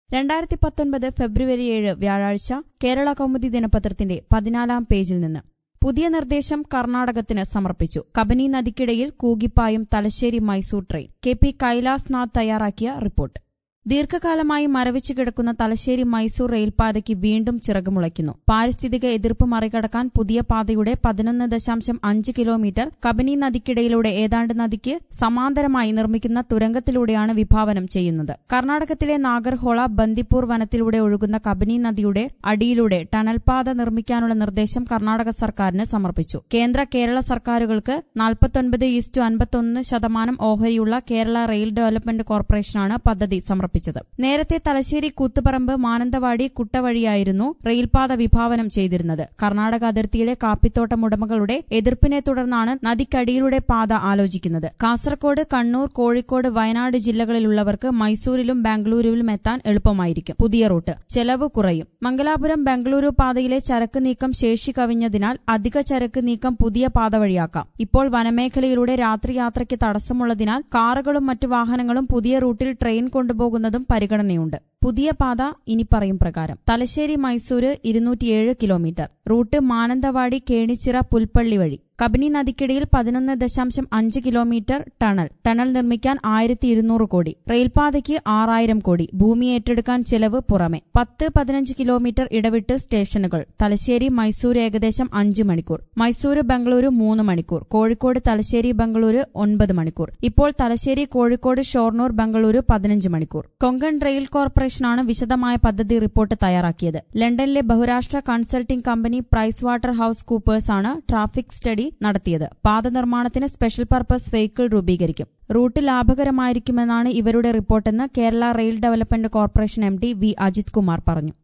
രണ്ടായിരത്തി പത്തൊൻപത് ഫെബ്രുവരി ഏഴ് വ്യാഴാഴ്ച കേരള കൗമുദി ദിനപത്രത്തിന്റെ പതിനാലാം പേജിൽ നിന്ന് പുതിയ നിർദ്ദേശം കർണാടകത്തിന് സമർപ്പിച്ചു കബനി നദിക്കിടയിൽ കൂകിപ്പായും Thalassery Mysore train K P Kailas Nath തയ്യാറാക്കിയ റിപ്പോർട്ട് ദീർഘകാലമായി മരവിച്ചു കിടക്കുന്ന തലശ്ശേരി മൈസൂർ റെയിൽപാതയ്ക്ക് വീണ്ടും ചിറകുമുളയ്ക്കുന്നു പാരിസ്ഥിതിക എതിർപ്പ് മറികടക്കാൻ പുതിയ പാതയുടെ പതിനൊന്ന് ദശാംശം അഞ്ച് കിലോമീറ്റർ കബനി നദിക്കിടയിലൂടെ ഏതാണ്ട് നദിക്ക് സമാന്തരമായി നിർമ്മിക്കുന്ന തുരങ്കത്തിലൂടെയാണ് വിഭാവനം ചെയ്യുന്നത് കർണാടകത്തിലെ നാഗർഹോള ബന്ദിപ്പൂർ വനത്തിലൂടെ ഒഴുകുന്ന കബനി നദിയുടെ അടിയിലൂടെ ടണൽപാത നിർമ്മിക്കാനുള്ള നിർദ്ദേശം കർണാടക സർക്കാരിന് സമർപ്പിച്ചു കേന്ദ്ര കേരള സർക്കാരുകൾക്ക് നാൽപ്പത്തൊൻപത് ഈസ്റ്റു അൻപത്തൊന്ന് ശതമാനം ഓഹരിയുള്ള കേരള റെയിൽ ഡെവലപ്മെന്റ് കോർപ്പറേഷനാണ് പദ്ധതി സമർപ്പിച്ചത് നേരത്തെ തലശ്ശേരി കൂത്തുപറമ്പ് മാനന്തവാടി കുട്ടവഴിയായിരുന്നു റെയിൽപാത വിഭാവനം ചെയ്തിരുന്നത് കർണാടക അതിർത്തിയിലെ കാപ്പിത്തോട്ടം ഉടമകളുടെ എതിർപ്പിനെ തുടർന്നാണ് നദിക്കടിയിലൂടെ പാത ആലോചിക്കുന്നത് കാസർകോട് കണ്ണൂർ കോഴിക്കോട് വയനാട് ജില്ലകളിലുള്ളവർക്ക് മൈസൂരിലും ബാംഗ്ലൂരുവിലും എത്താൻ എളുപ്പമായിരിക്കും പുതിയ റൂട്ട് ചെലവ് കുറയും മംഗലാപുരം ബംഗളൂരു പാതയിലെ ചരക്ക് നീക്കം ശേഷി കവിഞ്ഞതിനാൽ അധിക ചരക്ക് നീക്കം പുതിയ പാത വഴിയാക്കാം ഇപ്പോൾ വനമേഖലയിലൂടെ രാത്രി യാത്രയ്ക്ക് തടസ്സമുള്ളതിനാൽ കാറുകളും മറ്റു വാഹനങ്ങളും പുതിയ റൂട്ടിൽ ട്രെയിൻ കൊണ്ടുപോകുന്നതും പരിഗണനയുണ്ട് പുതിയ പാത ഇനി പറയും പ്രകാരം തലശ്ശേരി മൈസൂര് ഇരുന്നൂറ്റിയേഴ് കിലോമീറ്റർ റൂട്ട് മാനന്തവാടി കേണിച്ചിറ പുൽപ്പള്ളി വഴി കബനി നദിക്കിടയിൽ പതിനൊന്ന് ദശാംശം അഞ്ച് കിലോമീറ്റർ ടണൽ ടണൽ നിർമ്മിക്കാൻ ആയിരത്തി ഇരുന്നൂറ് കോടി റെയിൽപാതയ്ക്ക് ആറായിരം കോടി ഭൂമി ഏറ്റെടുക്കാൻ ചെലവ് പുറമെ പത്ത് പതിനഞ്ച് കിലോമീറ്റർ ഇടവിട്ട് സ്റ്റേഷനുകൾ തലശ്ശേരി മൈസൂർ ഏകദേശം അഞ്ച് മണിക്കൂർ മൈസൂര് ബംഗളൂരു മൂന്ന് മണിക്കൂർ കോഴിക്കോട് തലശ്ശേരി ബംഗളൂരു ഒൻപത് മണിക്കൂർ ഇപ്പോൾ തലശ്ശേരി കോഴിക്കോട് ഷൊർണൂർ ബംഗളൂരു പതിനഞ്ച് മണിക്കൂർ കൊങ്കൺ റെയിൽ കോർപ്പറേഷനാണ് വിശദമായ പദ്ധതി റിപ്പോർട്ട് തയ്യാറാക്കിയത് ലണ്ടനിലെ ബഹുരാഷ്ട്ര consulting company Price Waterhouse Coopers ആണ് ട്രാഫിക് സ്റ്റഡി നടത്തിയത് പാത നിർമ്മാണത്തിന് സ്പെഷ്യൽ പർപ്പസ് വെഹിക്കിൾ രൂപീകരിക്കും റൂട്ട് ലാഭകരമായിരിക്കുമെന്നാണ് ഇവരുടെ റിപ്പോർട്ടെന്ന് Kerala rail development corporation M D V Ajith Kumar പറഞ്ഞു